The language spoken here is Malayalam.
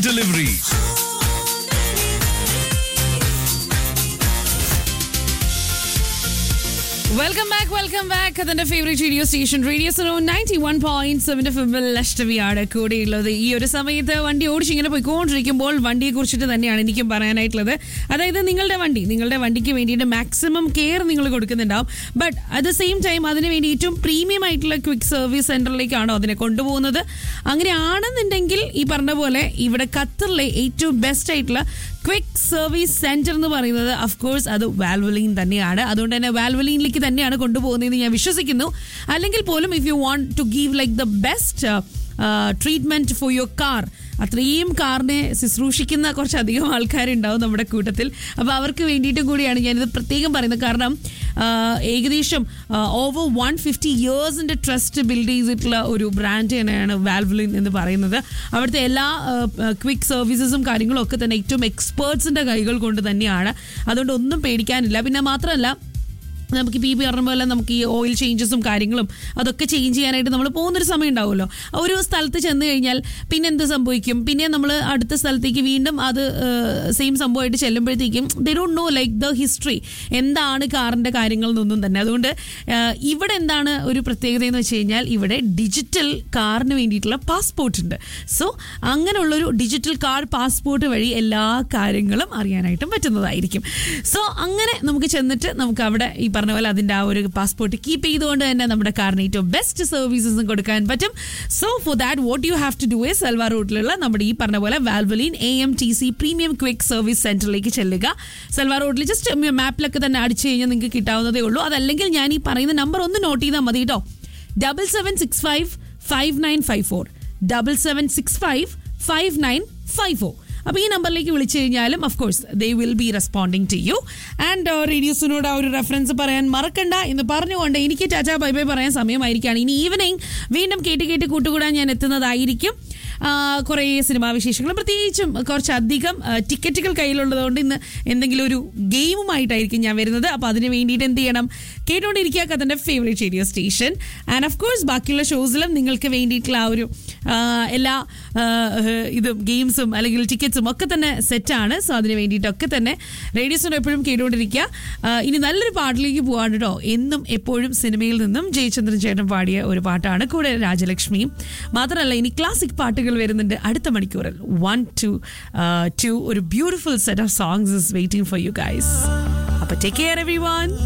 delivery. Welcome back welcome back അതിന്റെ favourite radio station radio so ninety one point സെവന്റെ ഫിബിൾ അഷ്ടമിയാണ് കൂടെയുള്ളത് ഈ ഒരു സമയത്ത് വണ്ടി ഓടിച്ചിങ്ങനെ പോയിക്കൊണ്ടിരിക്കുമ്പോൾ വണ്ടിയെ കുറിച്ചിട്ട് തന്നെയാണ് എനിക്കും പറയാനായിട്ടുള്ളത് അതായത് നിങ്ങളുടെ വണ്ടി നിങ്ങളുടെ വണ്ടിക്ക് വേണ്ടിയിട്ട് മാക്സിമം കെയർ നിങ്ങൾ കൊടുക്കുന്നുണ്ടാവും but at the same time അതിന് വേണ്ടി ഏറ്റവും പ്രീമിയം ആയിട്ടുള്ള ക്വിക്ക് സർവീസ് സെന്ററിലേക്കാണോ അതിനെ കൊണ്ടുപോകുന്നത് അങ്ങനെയാണെന്നുണ്ടെങ്കിൽ ഈ പറഞ്ഞ പോലെ ഇവിടെ ഖത്തറിലെ ഏറ്റവും ബെസ്റ്റ് ആയിട്ടുള്ള ക്വിക്ക് സർവീസ് സെന്റർ എന്ന് പറയുന്നത് അഫ്കോഴ്സ് അത് വാൽവലിൻ തന്നെയാണ് അതുകൊണ്ട് തന്നെ വാൽവലിനിലേക്ക് തന്നെയാണ് കൊണ്ടുപോകുന്നതെന്ന് ഞാൻ വിശ്വസിക്കുന്നു അല്ലെങ്കിൽ പോലും if you want to give like the best treatment for your car അത്രയും കാറിനെ ശുശ്രൂഷിക്കുന്ന കുറച്ചധികം ആൾക്കാരുണ്ടാവും നമ്മുടെ കൂട്ടത്തിൽ അപ്പോൾ അവർക്ക് വേണ്ടിയിട്ടും കൂടിയാണ് ഞാനിത് പ്രത്യേകം പറയുന്നത് കാരണം ആ, ഏകദേശം ഓവർ വൺ ഫിഫ്റ്റി ഇയേഴ്സിൻ്റെ ട്രസ്റ്റ് ബിൽഡ് ചെയ്തിട്ടുള്ള ഒരു ബ്രാൻഡ് തന്നെയാണ് വാൽവലിൻ എന്ന് പറയുന്നത് അവിടുത്തെ എല്ലാ ക്വിക്ക് സർവീസസും കാര്യങ്ങളും ഒക്കെ തന്നെ ഏറ്റവും എക്സ്പേർട്സിൻ്റെ കൈകൾ കൊണ്ട് തന്നെയാണ് അതുകൊണ്ട് ഒന്നും പേടിക്കാനില്ല പിന്നെ മാത്രമല്ല നമുക്ക് ഇപ്പോൾ ഈ പറഞ്ഞ പോലെ നമുക്ക് ഈ ഓയിൽ ചേഞ്ചസും കാര്യങ്ങളും അതൊക്കെ ചേഞ്ച് ചെയ്യാനായിട്ട് നമ്മൾ പോകുന്നൊരു സമയം ഉണ്ടാവുമല്ലോ ഒരു സ്ഥലത്ത് ചെന്ന് കഴിഞ്ഞാൽ പിന്നെ എന്ത് സംഭവിക്കും പിന്നെ നമ്മൾ അടുത്ത സ്ഥലത്തേക്ക് വീണ്ടും അത് സെയിം സംഭവമായിട്ട് ചെല്ലുമ്പോഴത്തേക്കും they don't know like the history എന്താണ് കാറിൻ്റെ കാര്യങ്ങൾ എന്നൊന്നും തന്നെ അതുകൊണ്ട് ആ, ഇവിടെ എന്താണ് ഒരു പ്രത്യേകത എന്ന് വെച്ച് കഴിഞ്ഞാൽ ഇവിടെ ഡിജിറ്റൽ കാറിന് വേണ്ടിയിട്ടുള്ള പാസ്പോർട്ട് ഉണ്ട് സോ അങ്ങനെയുള്ളൊരു ഡിജിറ്റൽ കാർ പാസ്പോർട്ട് വഴി എല്ലാ കാര്യങ്ങളും അറിയാനായിട്ടും പറ്റുന്നതായിരിക്കും സോ അങ്ങനെ നമുക്ക് ചെന്നിട്ട് നമുക്ക് അവിടെ ഈ പറഞ്ഞ പോലെ അതിൻ്റെ ആ ഒരു പാസ്പോർട്ട് കീപ്പ് ചെയ്തുകൊണ്ട് തന്നെ നമ്മുടെ കാറിന് ഏറ്റവും ബെസ്റ്റ് സർവീസസും കൊടുക്കാൻ പറ്റും so for that what you have to do uh Selva റോഡിലുള്ള നമ്മുടെ ഈ പറഞ്ഞ പോലെ Valvoline A M T C premium quick service സെന്ററിലേക്ക് ചെല്ലുക സെൽവാ റോഡിൽ ജസ്റ്റ് മാപ്പിലൊക്കെ തന്നെ അടിച്ചു കഴിഞ്ഞാൽ നിങ്ങൾക്ക് കിട്ടാവുന്നതേ ഉള്ളൂ അതല്ലെങ്കിൽ ഞാൻ ഈ പറയുന്ന നമ്പർ ഒന്ന് നോട്ട് ചെയ്താൽ മതി കേട്ടോ double seven six five five nine five four double seven six five five nine five four അപ്പോൾ ഈ നമ്പറിലേക്ക് വിളിച്ചു കഴിഞ്ഞാലും of course they will be responding to you and റേഡിയോസിനോട് ആ ഒരു റെഫറൻസ് പറയാൻ മറക്കണ്ട എന്ന് പറഞ്ഞുകൊണ്ട് എനിക്ക് ടാറ്റാ ബൈ ബൈ പറയാൻ സമയമായിരിക്കുകയാണ് ഇനി ഈവനിങ് വീണ്ടും കേട്ട് കേട്ട് കൂട്ടുകൂടാൻ ഞാൻ എത്തുന്നതായിരിക്കും ആ, കുറേ സിനിമാ വിശേഷങ്ങൾ പ്രത്യേകിച്ചും കുറച്ചധികം ആ, ടിക്കറ്റുകൾ കയ്യിലുള്ളതുകൊണ്ട് ഇന്ന് എന്തെങ്കിലും ഒരു ഗെയിമുമായിട്ടായിരിക്കും ഞാൻ വരുന്നത് അപ്പോൾ അതിന് വേണ്ടിയിട്ട് എന്ത് ചെയ്യണം കേട്ടുകൊണ്ടിരിക്കുക കഥൻ്റെ favourite radio station and of course ബാക്കിയുള്ള ഷോസിലും നിങ്ങൾക്ക് വേണ്ടിയിട്ടുള്ള ആ ഒരു ആ, എല്ലാ ആ, ഇതും ഗെയിംസും അല്ലെങ്കിൽ ടിക്കറ്റ്സും ഒക്കെ തന്നെ സെറ്റാണ് സോ അതിന് വേണ്ടിയിട്ടൊക്കെ തന്നെ റേഡിയോസിനോട് എപ്പോഴും കേട്ടുകൊണ്ടിരിക്കുക ആ, ഇനി നല്ലൊരു പാട്ടിലേക്ക് പോവാണ് കേട്ടോ എന്നും എപ്പോഴും സിനിമയിൽ നിന്നും ജയചന്ദ്രൻ ചേട്ടൻ പാടിയ ഒരു പാട്ടാണ് കൂടെ രാജലക്ഷ്മിയും മാത്രമല്ല ഇനി ക്ലാസിക് പാട്ടുകൾ വരുന്നുണ്ട് അടുത്ത മണിക്കൂറിൽ വൺ ടു ടു ഒരു beautiful set of songs is waiting for you guys അപ്പൊ ടേക്ക് കെയർ എവറി വൺ